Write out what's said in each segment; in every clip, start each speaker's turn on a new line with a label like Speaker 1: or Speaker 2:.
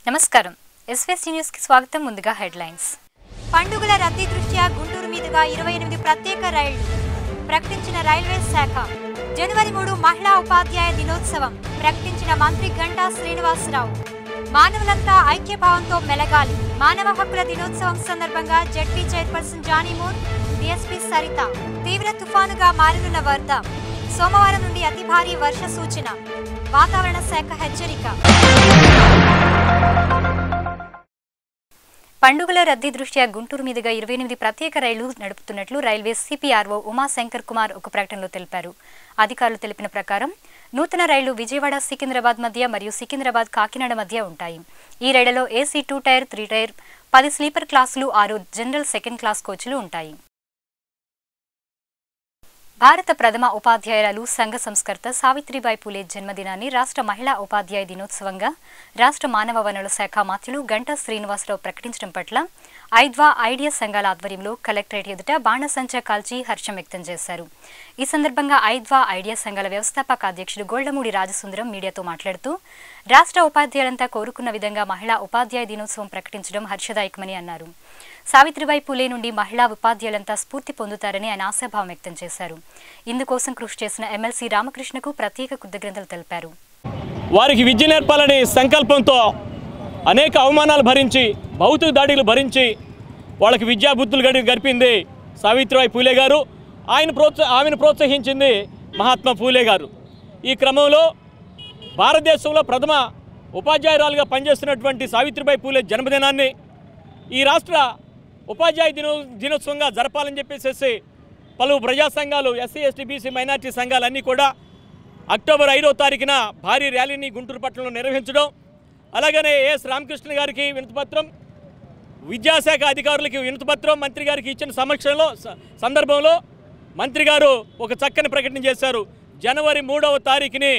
Speaker 1: నమస్కారం SVC news కి స్వాగతం ముందుగా హెడ్లైన్స్
Speaker 2: పండుగల రద్దీ దృష్ట్యా గుంటూరు మీదుగా ఇరవై ఎనిమిది ప్రత్యేక రైళ్లు ప్రకటించిన రైల్వే శాఖ జనవరి మూడు మహిళా ఉపాధ్యాయ దినోత్సవం ప్రకటించిన మంత్రి గంటా శ్రీనివాసరావు మానవులంతా ఐక్యభావంతో మెలగాలి మానవ హక్కుల దినోత్సవం సందర్భంగా ZP chairperson Janimoon DSP Saritha తీవ్ర తుఫానుగా మారనున్న వరద సోమవారం నుండి అతి భారీ వర్ష సూచన వాతావరణ శాఖ హెచ్చరిక
Speaker 1: పండుగల రద్దీ దృష్ట్యా గుంటూరు మీదుగా ఇరవై ఎనిమిది ప్రత్యేక రైళ్లు నడుపుతున్నట్లు రైల్వే సిపిఆర్ఓ ఉమాశంకర్ కుమార్ ఒక ప్రకటనలో తెలిపారు అధికారులు తెలిపిన ప్రకారం నూతన రైళ్లు విజయవాడ సికింద్రాబాద్ మధ్య మరియు సికింద్రాబాద్ కాకినాడ మధ్య ఉంటాయి ఈ రైళ్లలో AC two tier three tier పది స్లీపర్ క్లాసులు ఆరు జనరల్ సెకండ్ క్లాస్ కోచ్లు ఉంటాయి భారత ప్రథమ ఉపాధ్యాయురాలు సంఘ సంస్కర్త సావిత్రిబాయి పూలే జన్మదినాన్ని రాష్ట్ర మహిళా ఉపాధ్యాయ దినోత్సవంగా రాష్ట్ర మానవ వనరుల శాఖ మంత్రులు గంటా శ్రీనివాసరావు ప్రకటించడం పట్ల ఐద్వా ఐడియా సంఘాల ఆధ్వర్యంలో కలెక్టరేట్ ఎదుట బాణసంచా కాల్చి హర్షం వ్యక్తం చేశారు ఈ సందర్భంగా ఐద్వా ఐడియా సంఘాల వ్యవస్థాపక అధ్యక్షుడు గోళ్లమూడి రాజసుందరం మీడియాతో మాట్లాడుతూ రాష్ట్ర ఉపాధ్యాయులంతా కోరుకున్న విధంగా మహిళా ఉపాధ్యాయ దినోత్సవం ప్రకటించడం హర్షదాయకమని అన్నారు సావిత్రిబాయి పూలే నుండి మహిళా ఉపాధ్యాయులంతా స్ఫూర్తి పొందుతారని ఆయన ఆశాభావం వ్యక్తం చేశారు ఇందుకోసం కృషి చేసిన ఎమ్మెల్సీ రామకృష్ణకు ప్రత్యేక కృతజ్ఞతలు తెలిపారు
Speaker 3: వారికి విద్య నేర్పాలనే సంకల్పంతో అనేక అవమానాలు భరించి భౌతిక దాడులు భరించి వాళ్ళకి విద్యా బుద్ధులు గడి గడిపింది సావిత్రిబాయి పూలే గారు ఆయన ప్రోత్స ఆమెను ప్రోత్సహించింది మహాత్మా పూలే గారు ఈ క్రమంలో భారతదేశంలో ప్రథమ ఉపాధ్యాయురాలుగా పనిచేస్తున్నటువంటి సావిత్రిబాయి పూలే జన్మదినాన్ని ఈ రాష్ట్ర ఉపాధ్యాయ దినో దినోత్సవంగా జరపాలని చెప్పేసి పలు ప్రజా సంఘాలు ఎస్సీ ఎస్టీ బీసీ మైనార్టీ సంఘాలన్నీ కూడా అక్టోబర్ ఐదో తారీఖున భారీ ర్యాలీని గుంటూరు పట్టణంలో నిర్వహించడం అలాగనే ఎస్ రామకృష్ణ గారికి వినతిపత్రం విద్యాశాఖ అధికారులకి వినతిపత్రం మంత్రి గారికి ఇచ్చిన సమక్షంలో స- సందర్భంలో మంత్రి గారు ఒక చక్కని ప్రకటన చేశారు జనవరి మూడవ తారీఖుని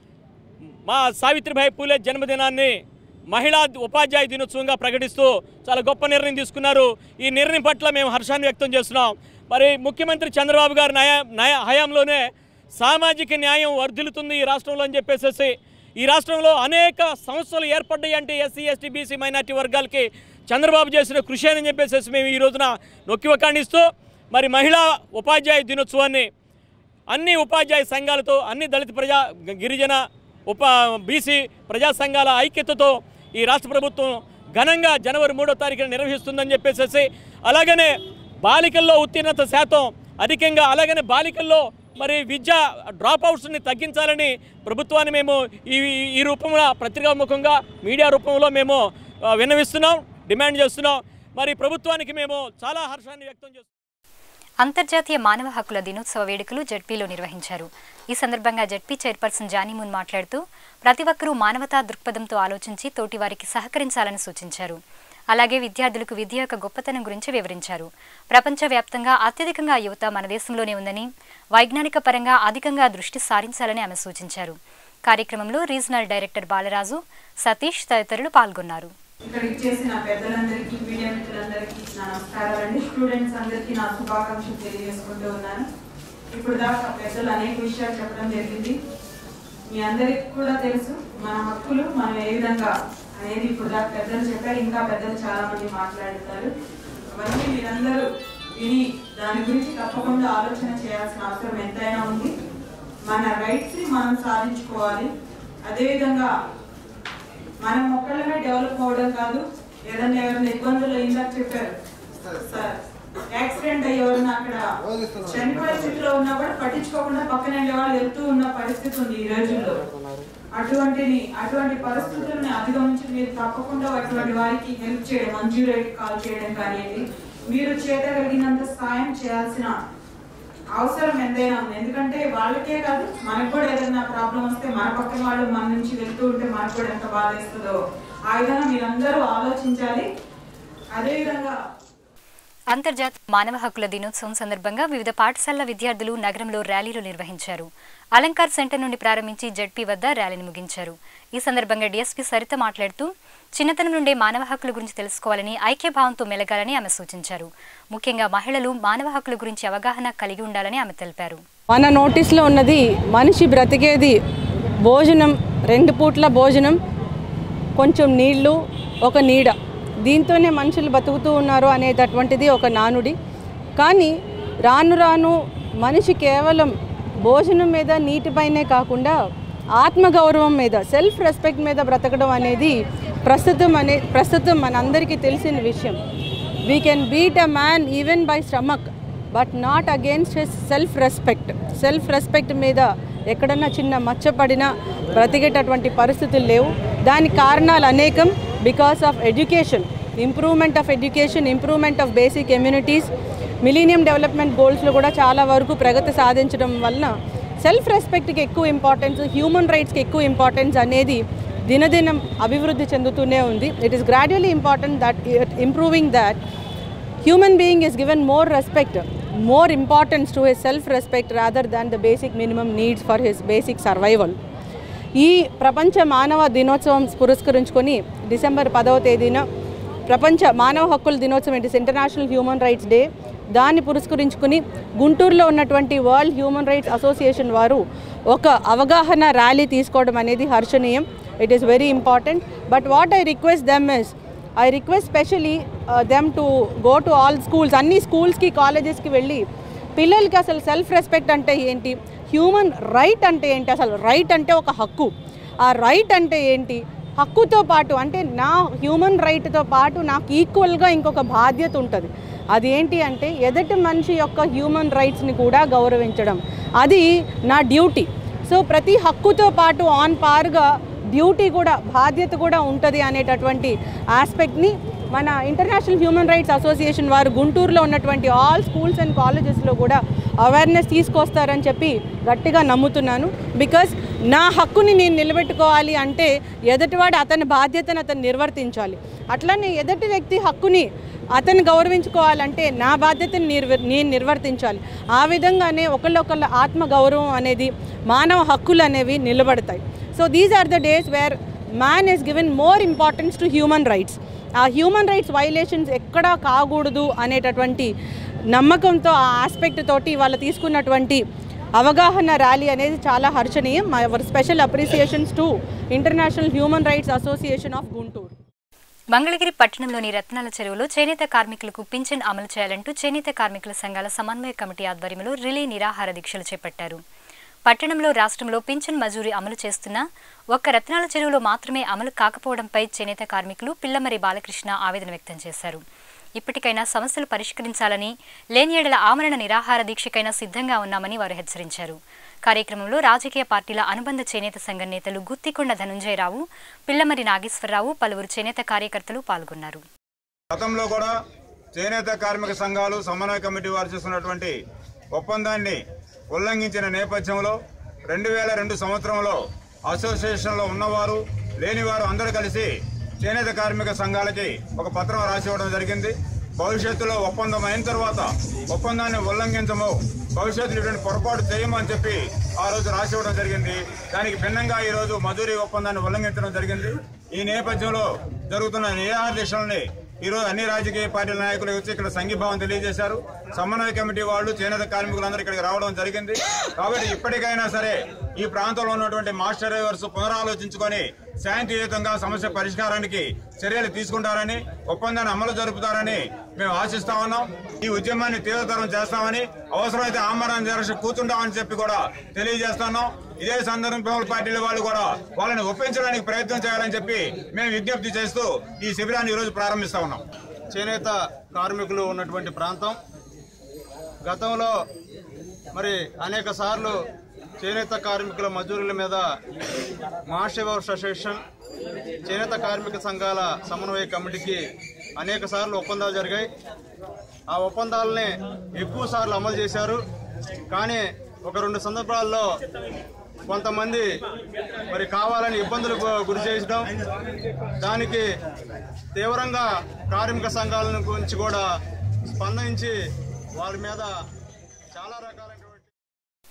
Speaker 3: మా సావిత్రిబాయి పూలే జన్మదినాన్ని మహిళా ఉపాధ్యాయ దినోత్సవంగా ప్రకటిస్తూ చాలా గొప్ప నిర్ణయం తీసుకున్నారు ఈ నిర్ణయం పట్ల మేము హర్షాన్ని వ్యక్తం చేస్తున్నాం మరి ముఖ్యమంత్రి చంద్రబాబు గారి న్యాయ న్యాయ హయాంలోనే సామాజిక న్యాయం వర్ధిల్లుతుంది ఈ రాష్ట్రంలో అని చెప్పేసి ఈ రాష్ట్రంలో అనేక సంస్థలు ఏర్పడ్డాయి అంటే ఎస్సీ ఎస్టీ బీసీ మైనార్టీ వర్గాలకి చంద్రబాబు చేసిన కృషి అని చెప్పేసి మేము ఈ రోజున నొక్కి వకాణిస్తూ మరి మహిళా ఉపాధ్యాయ దినోత్సవాన్ని అన్ని ఉపాధ్యాయ సంఘాలతో అన్ని దళిత ప్రజా గిరిజన ఉప బీసీ ప్రజా సంఘాల ఐక్యతతో ఈ రాష్ట్ర ప్రభుత్వం ఘనంగా జనవరి మూడో తారీఖున నిర్వహిస్తుందని చెప్పేసి అలాగనే బాలికల్లో ఉత్తీర్ణత శాతం అధికంగా అలాగనే బాలికల్లో మరి విద్యా డ్రాప్ అవుట్స్ని తగ్గించాలని ప్రభుత్వాన్ని మేము ఈ ఈ రూపంలో పత్రికాముఖంగా మీడియా రూపంలో మేము ఆ, విన్నవిస్తున్నాం డిమాండ్ చేస్తున్నాం మరి ప్రభుత్వానికి మేము చాలా హర్షాన్ని వ్యక్తం చేస్తున్నాం
Speaker 1: అంతర్జాతీయ మానవ హక్కుల దినోత్సవ వేడుకలు జడ్పీలో నిర్వహించారు ఈ సందర్భంగా జడ్పీ చైర్పర్సన్ జానీమున్ మాట్లాడుతూ ప్రతి ఒక్కరూ మానవతా దృక్పథంతో ఆలోచించి తోటి వారికి సహకరించాలని సూచించారు అలాగే విద్యార్థులకు విద్య యొక్క గొప్పతనం గురించి వివరించారు ప్రపంచవ్యాప్తంగా అత్యధికంగా యువత మన దేశంలోనే ఉందని వైజ్ఞానిక పరంగా అధికంగా దృష్టి సారించాలని ఆమె సూచించారు కార్యక్రమంలో రీజనల్ డైరెక్టర్ బాలరాజు సతీష్ తదితరులు పాల్గొన్నారు
Speaker 4: ఇక్కడికి చేసిన పెద్దలందరికీ మీడియా మిత్రులందరికీ నా నమస్కారాలండి స్టూడెంట్స్ అందరికీ నా శుభాకాంక్షలు తెలియజేసుకుంటూ ఉన్నాను ఇప్పుడు దాకా పెద్దలు అనేక విషయాలు చెప్పడం జరిగింది మీ అందరికి కూడా తెలుసు మన హక్కులు మనం ఏ విధంగా అనేది ఇప్పుడు దాకా పెద్దలు చెప్పారు ఇంకా పెద్దలు చాలా మంది మాట్లాడుతారు అవన్నీ మీరందరూ విని దాని గురించి తప్పకుండా ఆలోచన చేయాల్సిన అవసరం ఎంతైనా ఉంది మన రైట్స్ ని మనం సాధించుకోవాలి అదేవిధంగా మనం ఒక్కళ్ళమే డెవలప్ అవ్వడం కాదు ఏదైనా ఎవరైనా ఇబ్బందులు ఇందాక చెప్పారు సార్ యాక్సిడెంట్ అయ్యి ఎవరైనా అక్కడ చనిపోయే స్థితిలో ఉన్నా కూడా పట్టించుకోకుండా పక్కన వెళ్ళే వాళ్ళు వెళ్తూ ఉన్న పరిస్థితి ఉంది ఈ రోజుల్లో అటువంటిని అటువంటి పరిస్థితులను అధిగమించి మీరు తప్పకుండా అటువంటి వారికి హెల్ప్ చేయడం మంజూరు కాల్ చేయడం కానివ్వండి మీరు చేయగలిగినంత సాయం చేయాల్సిన అవసరం ఎంతైనా ఉంది ఎందుకంటే వాళ్ళకే కాదు మనకు కూడా ఏదైనా ప్రాబ్లం వస్తే మన పక్కన వాళ్ళు మన నుంచి వెళ్తూ ఉంటే మనకు కూడా ఎంత బాధ వేస్తుందో ఆ విధంగా మీరందరూ ఆలోచించాలి అదేవిధంగా
Speaker 1: అంతర్జాతీయ మానవ హక్కుల దినోత్సవం సందర్భంగా వివిధ పాఠశాలల విద్యార్థులు నగరంలో ర్యాలీలు నిర్వహించారు అలంకార్ సెంటర్ నుండి ప్రారంభించి జడ్పీ వద్ద ర్యాలీని ముగించారు ఈ సందర్భంగా డీఎస్పీ సరిత మాట్లాడుతూ చిన్నతనం నుండే మానవ హక్కుల గురించి తెలుసుకోవాలని ఐక్యభావంతో మెలగాలని ఆమె సూచించారు ముఖ్యంగా మహిళలు మానవ హక్కుల గురించి అవగాహన కలిగి ఉండాలని ఆమె తెలిపారు
Speaker 5: మన నోటీస్లో ఉన్నది మనిషి బ్రతికేది భోజనం రెండు పూట్ల భోజనం కొంచెం నీళ్లు ఒక నీడ దీంతోనే మనుషులు బతుకుతూ ఉన్నారు అనేటటువంటిది ఒక నానుడి కానీ రాను రాను మనిషి కేవలం భోజనం మీద నీటిపైనే కాకుండా ఆత్మగౌరవం మీద సెల్ఫ్ రెస్పెక్ట్ మీద బ్రతకడం అనేది ప్రస్తుతం అనే ప్రస్తుతం మనందరికీ తెలిసిన విషయం we can beat a man even by stomach but not against his self respect self respect మీద ఎక్కడన్నా చిన్న మచ్చపడినా బ్రతికేటటువంటి పరిస్థితులు లేవు దానికి కారణాలు అనేకం because of education improvement of education improvement of basic communities millennium development గోల్స్లో కూడా చాలా వరకు ప్రగతి సాధించడం వలన సెల్ఫ్ రెస్పెక్ట్కి ఎక్కువ ఇంపార్టెన్స్ హ్యూమన్ రైట్స్కి ఎక్కువ ఇంపార్టెన్స్ అనేది దినదినం అభివృద్ధి చెందుతూనే ఉంది it is gradually important that improving that human being is given more respect more importance to his self respect rather than the basic minimum needs for his basic survival ఈ ప్రపంచ మానవ దినోత్సవం పురస్కరించుకొని డిసెంబర్ పదవ తేదీన ప్రపంచ మానవ హక్కుల దినోత్సవం it is international human rights day దాన్ని పురస్కరించుకుని గుంటూరులో ఉన్నటువంటి వరల్డ్ హ్యూమన్ రైట్స్ అసోసియేషన్ వారు ఒక అవగాహన ర్యాలీ తీసుకోవడం అనేది హర్షణీయం it is very important but what I request them is I request specially them to go to all schools అన్ని స్కూల్స్కి కాలేజెస్కి వెళ్ళి పిల్లలకి అసలు సెల్ఫ్ రెస్పెక్ట్ అంటే ఏంటి హ్యూమన్ రైట్ అంటే ఏంటి అసలు రైట్ అంటే ఒక హక్కు ఆ రైట్ అంటే ఏంటి హక్కుతో పాటు అంటే నా హ్యూమన్ రైట్తో పాటు నాకు ఈక్వల్గా ఇంకొక బాధ్యత ఉంటుంది అది ఏంటి అంటే ఎదుటి మనిషి యొక్క హ్యూమన్ రైట్స్ని కూడా గౌరవించడం అది నా డ్యూటీ సో ప్రతి హక్కుతో పాటు ఆన్ పార్గా డ్యూటీ కూడా బాధ్యత కూడా ఉంటుంది అనేటటువంటి ఆస్పెక్ట్ని మన ఇంటర్నేషనల్ హ్యూమన్ రైట్స్ అసోసియేషన్ వారు గుంటూరులో ఉన్నటువంటి ఆల్ స్కూల్స్ అండ్ కాలేజెస్లో కూడా అవేర్నెస్ తీసుకొస్తారని చెప్పి గట్టిగా నమ్ముతున్నాను బికాస్ నా హక్కుని నేను నిలబెట్టుకోవాలి అంటే ఎదుటివాడు అతని బాధ్యతను అతను నిర్వర్తించాలి అట్లనే ఎదుటి వ్యక్తి హక్కుని అతను గౌరవించుకోవాలంటే నా బాధ్యతను నిర్వ నేను నిర్వర్తించాలి ఆ విధంగానే ఒకళ్ళొకళ్ళ ఆత్మ గౌరవం అనేది మానవ హక్కులు అనేవి నిలబడతాయి so these are the days where man is given more importance to human rights uh human rights violations ఎక్కడా కాకూడదు అనేటటువంటి నమ్మకంతో ఆ ఆస్పెక్ట్ తోటి వాళ్ళు తీసుకున్నటువంటి అవగాహన ర్యాలీ అనేది చాలా హర్షణీయం our special appreciations to international human rights association of Guntur
Speaker 1: Mangalagiri పట్టణంలోని రత్నాల చెరువులో చేనేత కార్మికులకు పింఛన్ అమలు చేయాలంటూ చేనేత కార్మికుల సంఘాల సమన్వయ కమిటీ ఆధ్వర్యంలో రిలే నిరాహార దీక్షలు చేపట్టారు పట్టణంలో రాష్ట్రంలో పింఛన్ మజూరీ అమలు చేస్తున్న ఒక్క రత్నాల చెరువులో మాత్రమే అమలు కాకపోవడంపై చేనేత కార్మికులు పిల్లమరి బాలకృష్ణ ఆవేదన వ్యక్తం చేశారు ఇప్పటికైనా సమస్యలు పరిష్కరించాలని లేని ఏడల ఆమరణ నిరాహార దీక్షకైనా సిద్ధంగా ఉన్నామని వారు హెచ్చరించారు కార్యక్రమంలో రాజకీయ పార్టీల అనుబంధ చేనేత సంఘం నేతలు గుత్తికొండ ధనుంజయరావు పిల్లమరి నాగేశ్వరరావు పలువురు చేనేత కార్యకర్తలు పాల్గొన్నారు
Speaker 6: గతంలో కూడా చేనేత కార్మిక సంఘాలు సమన్వయ కమిటీ వారు చేస్తున్నటువంటి ఒప్పందాన్ని ఉల్లంఘించిన నేపథ్యంలో రెండు వేల రెండు సంవత్సరంలో అసోసియేషన్లో ఉన్నవారు లేనివారు అందరూ కలిసి చేనేత కార్మిక సంఘాలకి ఒక పత్రం రాసి ఇవ్వడం జరిగింది భవిష్యత్తులో ఒప్పందం అయిన తర్వాత ఒప్పందాన్ని ఉల్లంఘించము భవిష్యత్తులో ఇటువంటి పొరపాటు చేయమని చెప్పి ఆ రోజు రాసి ఇవ్వడం జరిగింది దానికి భిన్నంగా ఈ రోజు మజూరీ ఒప్పందాన్ని ఉల్లంఘించడం జరిగింది ఈ నేపథ్యంలో జరుగుతున్న నిరాదేశాలని ఈ రోజు అన్ని రాజకీయ పార్టీల నాయకులు వచ్చి ఇక్కడ సంఘీభావం తెలియజేశారు సమన్వయ కమిటీ వాళ్ళు చేనేత కార్మికులందరూ ఇక్కడికి రావడం జరిగింది కాబట్టి ఇప్పటికైనా సరే ఈ ప్రాంతంలో ఉన్నటువంటి మాస్టర్ డ్రైవర్స్ పునరాలోచించుకొని శాంతియుతంగా సమస్య పరిష్కారానికి చర్యలు తీసుకుంటారని ఒప్పందాన్ని అమలు జరుపుతారని మేము ఆశిస్తా ఉన్నాం ఈ ఉద్యమాన్ని తీవ్రతరం చేస్తామని అవసరమైతే ఆమరణ దీక్ష కూర్చుంటామని చెప్పి కూడా తెలియజేస్తున్నాం ఇదే సందర్భంలో పార్టీల వాళ్ళు కూడా వాళ్ళని ఒప్పించడానికి ప్రయత్నం చేయాలని చెప్పి మేము విజ్ఞప్తి చేస్తూ ఈ శిబిరాన్ని ఈరోజు ప్రారంభిస్తా ఉన్నాం
Speaker 7: చేనేత కార్మికులు ఉన్నటువంటి ప్రాంతం గతంలో మరి అనేక సార్లు చేనేత కార్మికుల మజూరీల మీద మహాశివ అసోసియేషన్ చేనేత కార్మిక సంఘాల సమన్వయ కమిటీకి అనేక సార్లు ఒప్పందాలు జరిగాయి ఆ ఒప్పందాలని ఎక్కువ సార్లు అమలు చేశారు కానీ ఒక రెండు సందర్భాల్లో కొంతమంది మరి కావాలని ఇబ్బందులకు గురి చేయడం దానికి తీవ్రంగా కార్మిక సంఘాల గురించి కూడా స్పందించి వాళ్ళ మీద చాలా రకాలైనటువంటి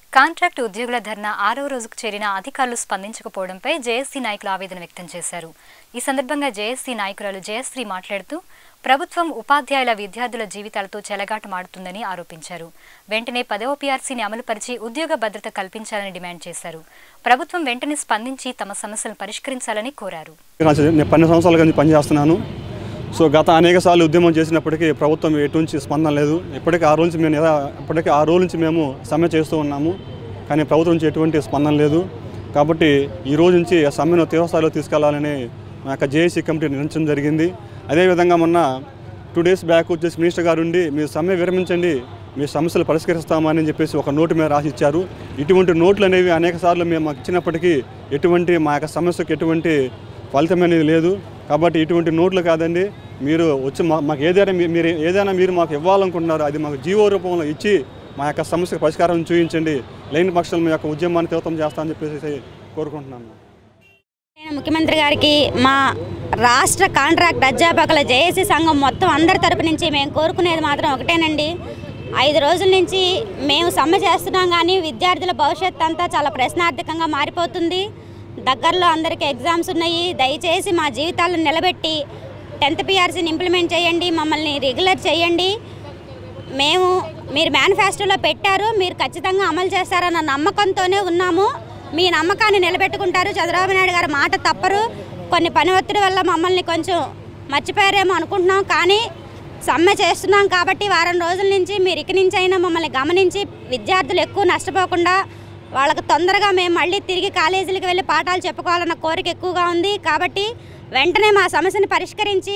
Speaker 1: కాంట్రాక్టు ఉద్యోగుల ధర్నా ఆరో రోజుకు చేరిన అధికారులు స్పందించకపోవడంపై జేఎస్సీ నాయకులు ఆవేదన వ్యక్తం చేశారు ఈ సందర్భంగా జేఎస్సీ నాయకురాలు జయశ్రీ మాట్లాడుతూ ప్రభుత్వం ఉపాధ్యాయుల విద్యార్థుల జీవితాలతో చెలగాటమాడుతుందని ఆరోపించారు వెంటనే పదవ పీఆర్సీని అమలుపరిచి ఉద్యోగ భద్రత కల్పించాలని డిమాండ్ చేశారు ప్రభుత్వం వెంటనే స్పందించి తమ సమస్యలను పరిష్కరించాలని కోరారు
Speaker 8: నేను పన్నెండు సంవత్సరాలుగా నేను పనిచేస్తున్నాను సో గత అనేక సార్లు ఉద్యమం చేసినప్పటికీ ప్రభుత్వం ఎటు నుంచి స్పందన లేదు ఇప్పటికీ ఆ రోజు నుంచి మేము ఎలా ఇప్పటికీ ఆ రోజు నుంచి మేము సమ్మె చేస్తూ ఉన్నాము కానీ ప్రభుత్వం నుంచి ఎటువంటి స్పందన లేదు కాబట్టి ఈ రోజు నుంచి ఆ సమ్మెను తీవ్రస్థాయిలో తీసుకెళ్లాలని మా యొక్క జేఏసీ కమిటీ నిర్ణయించడం జరిగింది అదేవిధంగా మొన్న టూ డేస్ బ్యాక్ వచ్చేసి మినిస్టర్ గారు ఉండి మీరు సమ్మె విరమించండి మీ సమస్యలు పరిష్కరిస్తామని చెప్పేసి ఒక నోటు మీద రాసి ఇచ్చారు ఇటువంటి నోట్లు అనేవి అనేక సార్లు మేము మాకు ఇచ్చినప్పటికీ ఎటువంటి మా యొక్క సమస్యకు ఎటువంటి ఫలితం అనేది లేదు కాబట్టి ఇటువంటి నోట్లు కాదండి మీరు వచ్చి మా మాకు ఏదైనా మీ- మీరు ఏదైనా మీరు మాకు ఇవ్వాలనుకుంటున్నారో అది మాకు జీవో రూపంలో ఇచ్చి మా యొక్క సమస్యకు పరిష్కారం చూపించండి లేని పక్షాలు మీ యొక్క ఉద్యమాన్ని తీవ్రం చేస్తామని చెప్పేసి కోరుకుంటున్నాను
Speaker 9: నేను ముఖ్యమంత్రి గారికి మా రాష్ట్ర కాంట్రాక్ట్ అధ్యాపకుల జేఏసీ సంఘం మొత్తం అందరి తరపు నుంచి మేము కోరుకునేది మాత్రం ఒకటేనండి ఐదు రోజుల నుంచి మేము సమ్మె చేస్తున్నాం కానీ విద్యార్థుల భవిష్యత్ అంతా చాలా ప్రశ్నార్థకంగా మారిపోతుంది దగ్గరలో అందరికీ ఎగ్జామ్స్ ఉన్నాయి దయచేసి మా జీవితాలను నిలబెట్టి టెన్త్ పిఆర్సీని ఇంప్లిమెంట్ చేయండి మమ్మల్ని రెగ్యులర్ చేయండి మేము మీరు మేనిఫెస్టోలో పెట్టారు మీరు ఖచ్చితంగా అమలు చేస్తారన్న నమ్మకంతోనే ఉన్నాము మీ నమ్మకాన్ని నిలబెట్టుకుంటారు చంద్రబాబు నాయుడు గారు మాట తప్పరు కొన్ని పని ఒత్తిడి వల్ల మమ్మల్ని కొంచెం మర్చిపోయారేమో అనుకుంటున్నాం కానీ సమ్మె చేస్తున్నాం కాబట్టి వారం రోజుల నుంచి మీరు ఇక నుంచి అయినా మమ్మల్ని గమనించి విద్యార్థులు ఎక్కువ నష్టపోకుండా వాళ్ళకి తొందరగా మేము మళ్ళీ తిరిగి కాలేజీలకు వెళ్ళి పాఠాలు చెప్పుకోవాలన్న కోరిక ఎక్కువగా ఉంది కాబట్టి వెంటనే మా సమస్యను పరిష్కరించి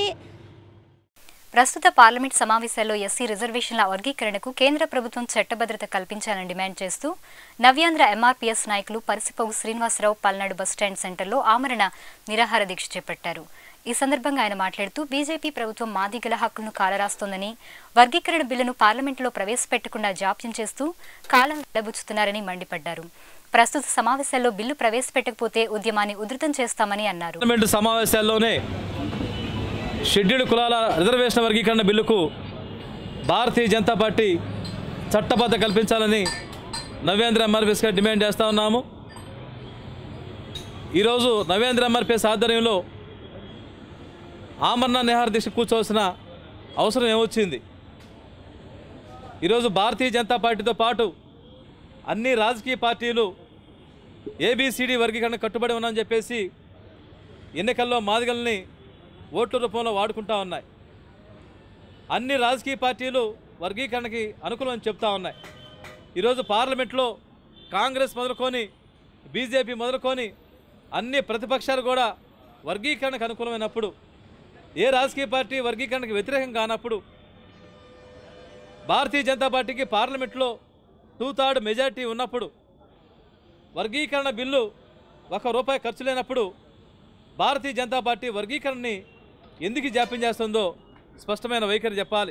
Speaker 1: ప్రస్తుత పార్లమెంట్ సమావేశాల్లో ఎస్సీ రిజర్వేషన్ల వర్గీకరణకు కేంద్ర ప్రభుత్వం చట్టభద్రత కల్పించాలని డిమాండ్ చేస్తూ నవ్యాంధ్ర ఎంఆర్పీఎస్ నాయకులు పరిసిపోగు శ్రీనివాసరావు పల్నాడు బస్టాండ్ సెంటర్లో ఆమరణ నిరాహార దీక్ష చేపట్టారు ఈ సందర్భంగా ఆయన మాట్లాడుతూ బీజేపీ ప్రభుత్వం మాదిగల హక్కులను కాలరాస్తోందని వర్గీకరణ బిల్లును పార్లమెంటులో ప్రవేశపెట్టకుండా జాప్యం చేస్తూ కాలం వెలబుచ్చుతున్నారని మండిపడ్డారు ప్రస్తుత సమావేశాల్లో బిల్లు ప్రవేశపెట్టకపోతే ఉద్యమాన్ని ఉధృతం చేస్తామని అన్నారు
Speaker 10: పార్లమెంటు సమావేశాల్లోనే షెడ్యూల్డ్ కులాల రిజర్వేషన్ వర్గీకరణ బిల్లుకు భారతీయ జనతా పార్టీ చట్టబద్ధ కల్పించాలని నవేంద్ర ఎంఆర్పిఎస్గా డిమాండ్ చేస్తూ ఉన్నాము ఈరోజు నవేంద్ర ఎంఆర్పిఎస్ ఆధ్వర్యంలో ఆమరణ నిహార దీక్ష కూర్చోవలసిన అవసరం ఏమొచ్చింది ఈరోజు భారతీయ జనతా పార్టీతో పాటు అన్ని రాజకీయ పార్టీలు ఏబిసిడి వర్గీకరణ కట్టుబడి ఉన్నామని చెప్పేసి ఎన్నికల్లో మాదిగల్ని ఓట్ల రూపంలో వాడుకుంటా ఉన్నాయి అన్ని రాజకీయ పార్టీలు వర్గీకరణకి అనుకూలమని చెప్తా ఉన్నాయి ఈరోజు పార్లమెంట్లో కాంగ్రెస్ మొదలుకొని బీజేపీ మొదలుకొని అన్ని ప్రతిపక్షాలు కూడా వర్గీకరణకు అనుకూలమైనప్పుడు ఏ రాజకీయ పార్టీ వర్గీకరణకు వ్యతిరేకం కానప్పుడు భారతీయ జనతా పార్టీకి పార్లమెంట్లో టూ థర్డ్ మెజార్టీ ఉన్నప్పుడు వర్గీకరణ బిల్లు ఒక రూపాయి ఖర్చు లేనప్పుడు భారతీయ జనతా పార్టీ వర్గీకరణని ఎందుకు జాప్యం చేస్తుందో స్పష్టమైన వైఖరి చెప్పాలి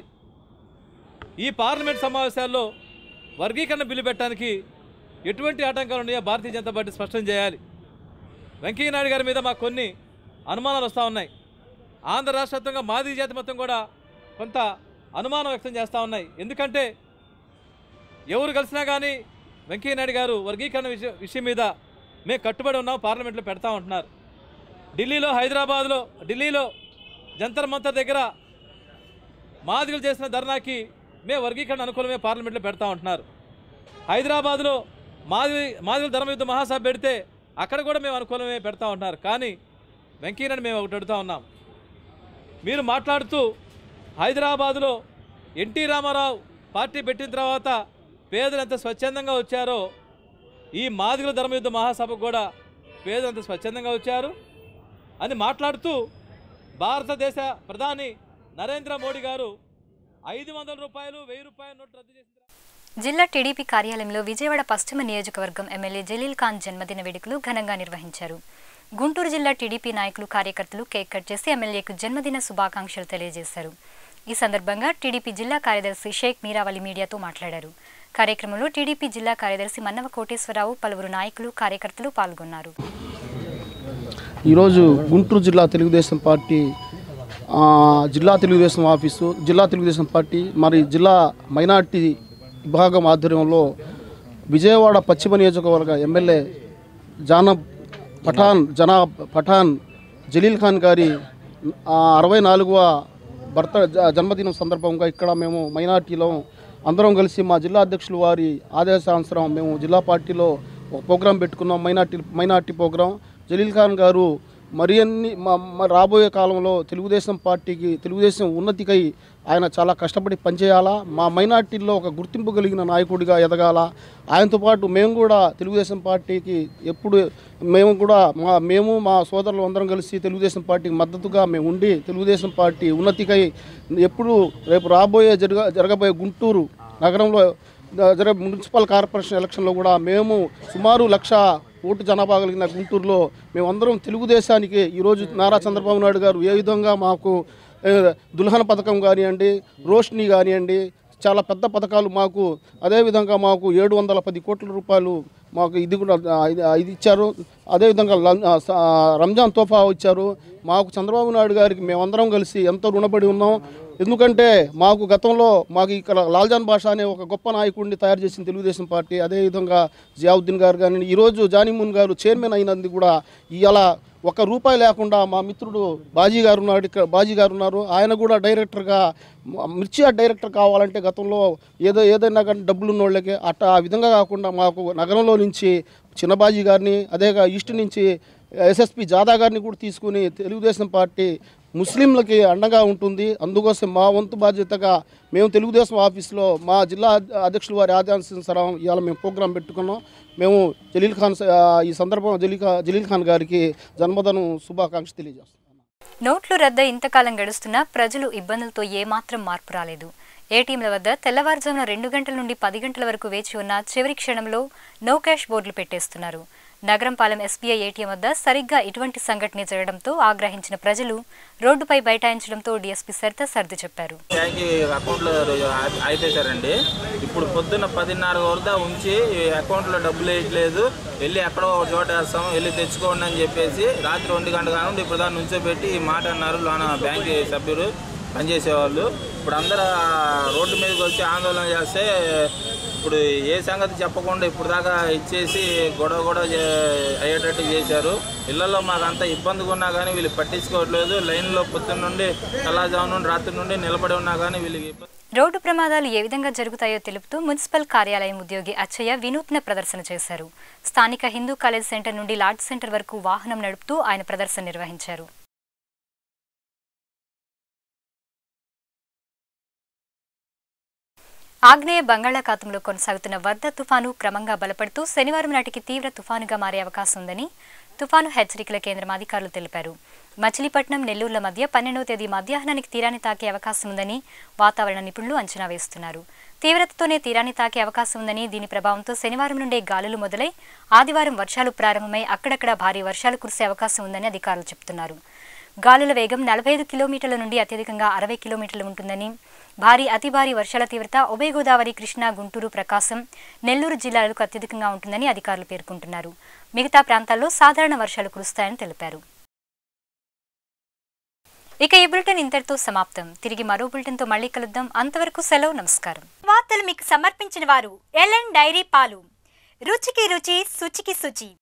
Speaker 10: ఈ పార్లమెంట్ సమావేశాల్లో వర్గీకరణ బిల్లు పెట్టడానికి ఎటువంటి ఆటంకాలు ఉన్నాయో భారతీయ జనతా పార్టీ స్పష్టం చేయాలి వెంకయ్యనాయుడు గారి మీద మాకు కొన్ని అనుమానాలు వస్తూ ఉన్నాయి ఆంధ్ర రాష్ట్ర వ్యాప్తంగా మాదిగ జాతి మొత్తం కూడా కొంత అనుమానం వ్యక్తం చేస్తూ ఉన్నాయి ఎందుకంటే ఎవరు కలిసినా కానీ వెంకయ్యనాయుడు గారు వర్గీకరణ విషయం విషయం మీద మేము కట్టుబడి ఉన్నాం పార్లమెంట్లో పెడతా ఉంటున్నారు ఢిల్లీలో హైదరాబాద్లో ఢిల్లీలో జంతర్ మంతర్ దగ్గర మాదిగలు చేసిన ధర్నాకి మేము వర్గీకరణ అనుకూలమే పార్లమెంట్లో పెడతా ఉంటున్నారు హైదరాబాద్లో మాది మాదిగల ధర్మ యుద్ధ మహాసభ పెడితే అక్కడ కూడా మేము అనుకూలమే పెడతా ఉంటున్నారు కానీ వెంకయ్యనాయుడు మేము ఒకటి అడుగుతా ఉన్నాం మీరు మాట్లాడుతూ హైదరాబాదులో ఎన్టీ రామారావు పార్టీ పెట్టిన తర్వాత పేదలు ఎంత స్వచ్ఛందంగా వచ్చారో ఈ మాదిగల ధర్మయుద్ధ మహాసభకు కూడా పేదలు ఎంత స్వచ్ఛందంగా వచ్చారు అని మాట్లాడుతూ భారతదేశ ప్రధాని నరేంద్ర మోడీ గారు ఐదు వందల రూపాయలు వెయ్యి రూపాయల నోట్లు రద్దు చేసిన
Speaker 1: జిల్లా టీడీపీ కార్యాలయంలో విజయవాడ పశ్చిమ నియోజకవర్గం ఎమ్మెల్యే జలీల్ ఖాన్ జన్మదిన వేడుకలు ఘనంగా నిర్వహించారు గుంటూరు జిల్లా టీడీపీ నాయకులు కార్యకర్తలు కేక్ కట్ చేసి ఎమ్మెల్యేకు జన్మదిన శుభాకాంక్షలు తెలియజేశారు ఈ సందర్భంగా టీడీపీ జిల్లా కార్యదర్శి షేక్ మీరావలి మీడియాతో మాట్లాడారు కార్యక్రమంలో టీడీపీ జిల్లా కార్యదర్శి మన్నవ కోటేశ్వరరావు పలువురు నాయకులు కార్యకర్తలు పాల్గొన్నారు
Speaker 11: ఈరోజు గుంటూరు జిల్లా తెలుగుదేశం పార్టీ ఆ, జిల్లా తెలుగుదేశం ఆఫీసు జిల్లా తెలుగుదేశం పార్టీ మరి జిల్లా మైనార్టీ విభాగం ఆధ్వర్యంలో విజయవాడ పశ్చిమ నియోజకవర్గ ఎమ్మెల్యే జాన పఠాన్ జనా పఠాన్ జలీల్ ఖాన్ గారి ఆ, అరవై నాలుగవ భర్త జ- జన్మదినం సందర్భంగా ఇక్కడ మేము మైనార్టీలో అందరం కలిసి మా జిల్లా అధ్యక్షులు వారి ఆదేశానుసారం మేము జిల్లా పార్టీలో ఒక ప్రోగ్రాం పెట్టుకున్నాం minority minority program Jalil Khan గారు మరి అన్ని మా- మా రాబోయే కాలంలో తెలుగుదేశం పార్టీకి తెలుగుదేశం ఉన్నతికై ఆయన చాలా కష్టపడి పనిచేయాలా మా మైనార్టీల్లో ఒక గుర్తింపు కలిగిన నాయకుడిగా ఎదగాల ఆయనతో పాటు మేము కూడా తెలుగుదేశం పార్టీకి ఎప్పుడు మేము కూడా మా మేము మా సోదరులు అందరం కలిసి తెలుగుదేశం పార్టీకి మద్దతుగా మేము ఉండి తెలుగుదేశం పార్టీ ఉన్నతికై ఎప్పుడు రేపు రాబోయే జరగ జరగబోయే గుంటూరు నగరంలో జరిగే మున్సిపల్ కార్పొరేషన్ ఎలక్షన్లో కూడా మేము సుమారు లక్ష ఓటు జనాభా కలిగిన గుంటూరులో మేమందరం తెలుగుదేశానికి ఈరోజు నారా చంద్రబాబు నాయుడు గారు ఏ విధంగా మాకు ఏ, దుల్హన్ పథకం కానివ్వండి రోష్ని కానివ్వండి చాలా పెద్ద పథకాలు మాకు అదేవిధంగా మాకు ఏడు వందల పది కోట్ల రూపాయలు మాకు ఇది కూడా ఆ, ఇది ఆ, ఇది ఇచ్చారు అదేవిధంగా లం- ఆ, స- ఆ, రంజాన్ తోఫా ఇచ్చారు మాకు చంద్రబాబు నాయుడు గారికి మేమందరం కలిసి ఎంతో రుణపడి ఉన్నాం ఎందుకంటే మాకు గతంలో మాకు ఇక్కడ లాల్జాన్ భాష అనే ఒక గొప్ప నాయకుడిని తయారు చేసిన తెలుగుదేశం పార్టీ అదేవిధంగా జియావుద్దీన్ గారు కానీ ఈరోజు జానీమున్ గారు చైర్మన్ అయినందుకు కూడా ఇవాళ ఒక రూపాయి లేకుండా మా మిత్రుడు బాజీ గారు ఉన్నాడు ఇక్కడ బాజీ గారు ఉన్నారు ఆయన కూడా డైరెక్టర్గా మ- మిర్చి ఆర్ట్ డైరెక్టర్ కావాలంటే గతంలో ఏదో ఏదైనా కానీ డబ్బులు ఉన్న వాళ్ళకి అట్ట ఆ విధంగా కాకుండా మాకు నగరంలో నుంచి చిన్నబాజీ గారిని అదేగా ఈస్ట్ నుంచి ఎస్ఎస్పి జాదా గారిని కూడా తీసుకుని తెలుగుదేశం పార్టీ ముస్లింలకి అండగా ఉంటుంది అందుకోసం మా వంతు బాధ్యతగా మేము తెలుగుదేశం ఆఫీస్లో మా జిల్లా అధ్య- అధ్యక్షుల వారి ఆదేశానుసారం ఇవాళ మేము ప్రోగ్రాం పెట్టుకున్నాం మేము జలీల్ ఖాన్ స- ఆ, ఈ సందర్భంగా జలీల్ ఖా- జలీల్ ఖాన్ గారికి జన్మదినం శుభాకాంక్షలు తెలియజేస్తాం
Speaker 1: నోట్లు రద్ద ఇంతకాలం గడుస్తున్నా ప్రజలు ఇబ్బందులతో ఏమాత్రం మార్పు రాలేదు ఏటీఎంల వద్ద తెల్లవారుజామున రెండు గంటల నుండి పది గంటల వరకు వేచి ఉన్న చివరి క్షణంలో నో క్యాష్ బోర్డులు పెట్టేస్తున్నారు నగరంపాలెం ఎస్బీఐ ఏటీఎం వద్ద సరిగ్గా ఇటువంటి సంఘటన జరగడంతో ఆగ్రహించిన ప్రజలు రోడ్డుపై బైఠాయించడంతో డీఎస్పీ సరిత సర్ది చెప్పారు
Speaker 12: బ్యాంక్ అకౌంట్లో ఆ- ఆపేశారండి ఇప్పుడు పొద్దున్న పదిన్నర వరదా ఉంచి ఈ అకౌంట్లో డబ్బులు వేయట్లేదు వెళ్ళి ఎక్కడో ఒక చోట వేస్తాం వెళ్ళి తెచ్చుకోండి అని చెప్పేసి రాత్రి రెండు గంటల కానుండి ఇప్పుడు దాన్ని నుంచోబెట్టి ఈ మాట అన్నారు లోన బ్యాంక్ సభ్యులు పనిచేసేవాళ్ళు ఇప్పుడు అందరూ ఆ రోడ్డు మీదకి వచ్చి ఆందోళన చేస్తే ఇప్పుడు ఏ సంగతి చెప్పకుండా ఇప్పుడు దాకా ఇచ్చేసి గొడవ గొడవ చే- అయ్యేటట్టు చేశారు ఇళ్లలో మాకు అంత ఇబ్బందిగా ఉన్నా కానీ వీళ్ళు పట్టించుకోవట్లేదు లైన్లో పొద్దున్న నుండి తెల్లజాము నుండి రాత్రి నుండి నిలబడి ఉన్నా కానీ వీళ్ళకి ఇబ్బంది
Speaker 1: రోడ్డు ప్రమాదాలు ఏ విధంగా జరుగుతాయో తెలుపుతూ మున్సిపల్ కార్యాలయం ఉద్యోగి అచ్చయ్య వినూత్న ప్రదర్శన చేశారు స్థానిక హిందూ కాలేజ్ సెంటర్ నుండి లాడ్జ్ సెంటర్ వరకు వాహనం నడుపుతూ ఆయన ప్రదర్శన నిర్వహించారు ఆగ్నేయ బంగాళాఖాతంలో కొనసాగుతున్న వర్ధ తుఫాను క్రమంగా బలపడుతూ శనివారం నాటికి తీవ్ర తుఫానుగా మారే అవకాశం ఉందని తుఫాను హెచ్చరికల కేంద్రం అధికారులు తెలిపారు మచిలీపట్నం నెల్లూరుల మధ్య పన్నెండవ తేదీ మధ్యాహ్నానికి తీరాన్ని తాకే అవకాశం ఉందని వాతావరణ నిపుణులు అంచనా వేస్తున్నారు తీవ్రతతోనే తీరాన్ని తాకే అవకాశం ఉందని దీని ప్రభావంతో శనివారం నుండే గాలులు మొదలై ఆదివారం వర్షాలు ప్రారంభమై అక్కడక్కడ భారీ వర్షాలు కురిసే అవకాశం ఉందని అధికారులు చెబుతున్నారు గాలుల వేగం నలభై ఐదు కిలోమీటర్ల నుండి అత్యధికంగా అరవై కిలోమీటర్లు ఉంటుందని భారీ అతి భారీ వర్షాల తీవ్రత ఉభయ గోదావరి కృష్ణా గుంటూరు ప్రకాశం నెల్లూరు జిల్లాలకు అత్యధికంగా ఉంటుందని అధికారులు పేర్కొంటున్నారు మిగతా ప్రాంతాల్లో సాధారణ వర్షాలు కురుస్తాయని తెలిపారు ఇక ఈ బులెటిన్ ఇంతటితో సమాప్తం తిరిగి మరో బులెటిన్తో మళ్ళీ కలుద్దాం అంతవరకు సెలవు నమస్కారం
Speaker 2: వార్తలు మీకు సమర్పించిన వారు ఎల్ఎన్ డైరీ పాలు రుచికి రుచి శుచికి శుచి